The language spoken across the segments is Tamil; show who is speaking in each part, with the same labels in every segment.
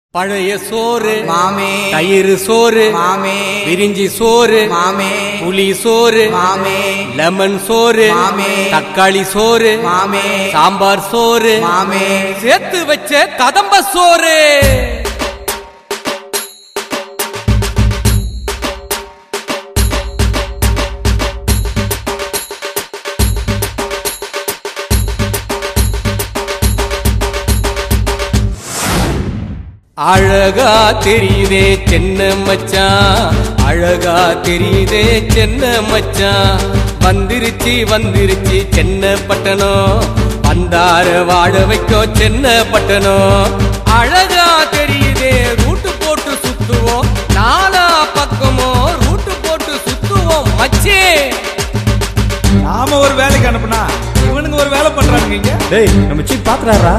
Speaker 1: பழைய சோறு
Speaker 2: மாமே
Speaker 1: தயிர் சோறு
Speaker 2: மாமே
Speaker 1: விரிஞ்சி சோறு
Speaker 2: மாமே
Speaker 1: புளி சோறு
Speaker 2: மாமே
Speaker 1: லெமன் சோறு
Speaker 2: மாமே.
Speaker 1: தக்காளி சோறு
Speaker 2: மாமே
Speaker 1: சாம்பார் சோறு
Speaker 2: மாமே
Speaker 1: சேர்த்து வச்ச கதம்ப சோறு அழகா தெரியுதே சென்ன மச்சான் அழகா தெரியுதே சென்ன மச்சான் வந்துருச்சு வந்துருச்சு சென்ன பட்டணம் வந்தார வாழ வைக்கும் சென்ன பட்டணம் அழகா தெரியுதே ரூட்டு போட்டு சுத்துவோம் நாலா பக்கமோ ரூட்டு போட்டு சுத்துவோம் மச்சே
Speaker 3: நாம ஒரு வேலைக்கு அனுப்புனா இவனுங்க ஒரு வேலை பண்றானுங்க இங்க
Speaker 4: டேய் நம்ம சீப் பாக்குறாரா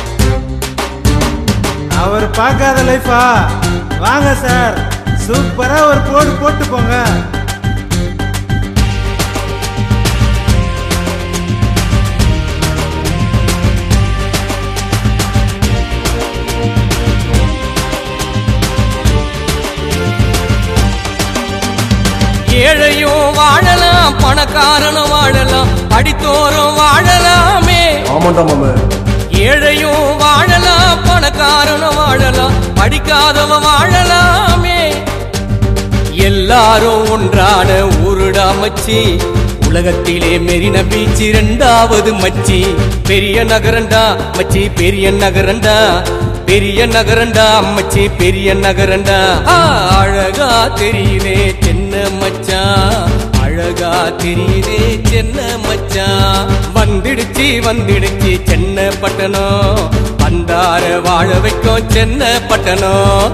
Speaker 5: அவர் பார்க்காத லைஃபா வாங்க சார் சூப்பரா ஒரு போடு போட்டு போங்க
Speaker 1: ஏழையும் வாழலாம் பணக்காரனும் வாழலாம் படித்தோறும் வாழலாமே
Speaker 4: ஆமாண்டா மாமு
Speaker 1: ஏழையும் வாழலாம் பணக்காரனும் வாழலாம் படிக்காதவன் வாழலாமே எல்லாரும் ஒன்றான ஊருடா மச்சி உலகத்திலே மெரின பீச் இரண்டாவது மச்சி பெரிய நகரண்டா மச்சி பெரிய நகரண்டா பெரிய நகரண்டா மச்சி பெரிய நகரண்டா ஆ, அழகா தெரியுதே சின்ன மச்சான் அழகா தெரியுதே சென்ன மச்சான் வந்துடுச்சு வந்துடுச்சு சென்ன பட்டணம் வந்தார வாழ வைக்கும் சென்ன பட்டணம்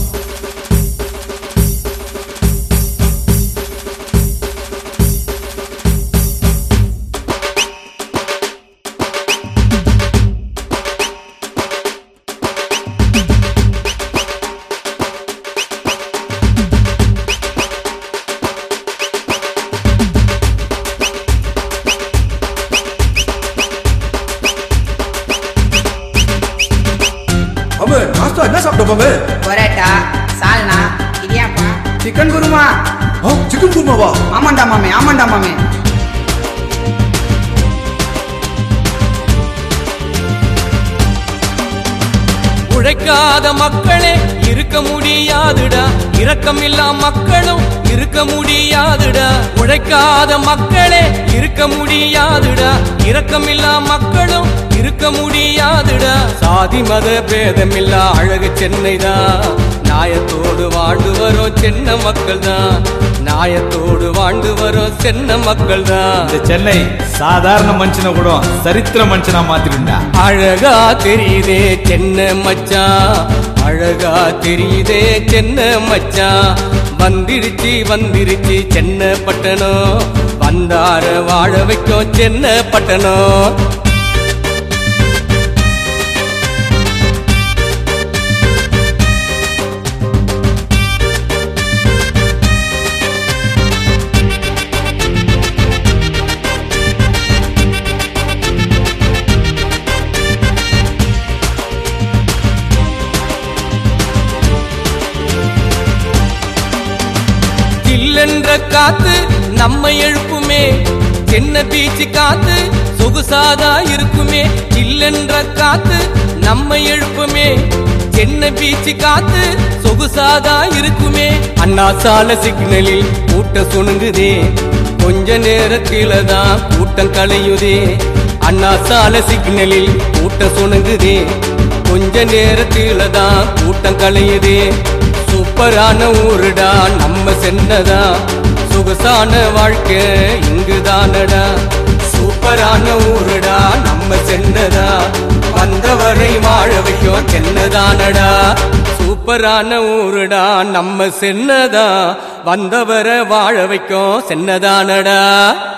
Speaker 4: மாமு நாஸ்டா என்ன சாப்பிட்ட மாமு
Speaker 2: பொரோட்டா சால்னா இடியாப்பா சிக்கன் குருமா
Speaker 4: ஆ சிக்கன் குருமாவா
Speaker 2: ஆமாண்டா மாமே ஆமாண்டா மாமே
Speaker 1: உழைக்காத மக்களே இருக்க முடியாதுடா இரக்கமில்லா மக்களும் இருக்க முடியாதுடா உழைக்காத மக்களே இருக்க முடியாதுடா இரக்கமில்லா மக்களும் இருக்க முடியாதுடா சாதி மத பேதமில்லா அழகு சென்னைதான் நாயத்தோடு வாழ்ந்து வரும் சென்ன மக்கள் தான் நாயத்தோடு வாழ்ந்து வரும் சென்ன மக்கள் தான்
Speaker 3: இந்த சென்னை சாதாரண மனுஷனை கூட சரித்திர மனுஷனா மாத்திருந்தா
Speaker 1: அழகா தெரியுதே சென்ன மச்சான் அழகா தெரியுதே சென்ன மச்சான் வந்துருச்சு வந்துருச்சு சென்ன பட்டணம் வந்தார வாழ வைக்கும் சென்ன பட்டணம் ஜில்லென்ற காத்து நம்ம எழுப்புமே சென்ன பீச்சு காத்து சொகுசாதா இருக்குமே ஜில்லென்ற காத்து நம்ம எழுப்புமே சென்ன பீச்சு காத்து சொகுசாதா இருக்குமே அண்ணா சால சிக்னலில் கூட்டம் சுணுங்குதே கொஞ்ச நேரத்தில தான் கூட்டம் கலையுதே அண்ணா சால சிக்னலில் கூட்டம் சுணுங்குதே கொஞ்ச நேரத்தில தான் கூட்டம் கலையுதே சூப்பரான ஊருடா நம்ம சென்னதா சொகுசான வாழ்க்கை இங்குதானடா சூப்பரான ஊருடா நம்ம சென்னதா வந்தவரை வாழ வைக்கும் சென்னதானடா சூப்பரான ஊருடா நம்ம சென்னதா வந்தவரை வாழ வைக்கும் சென்னதானடா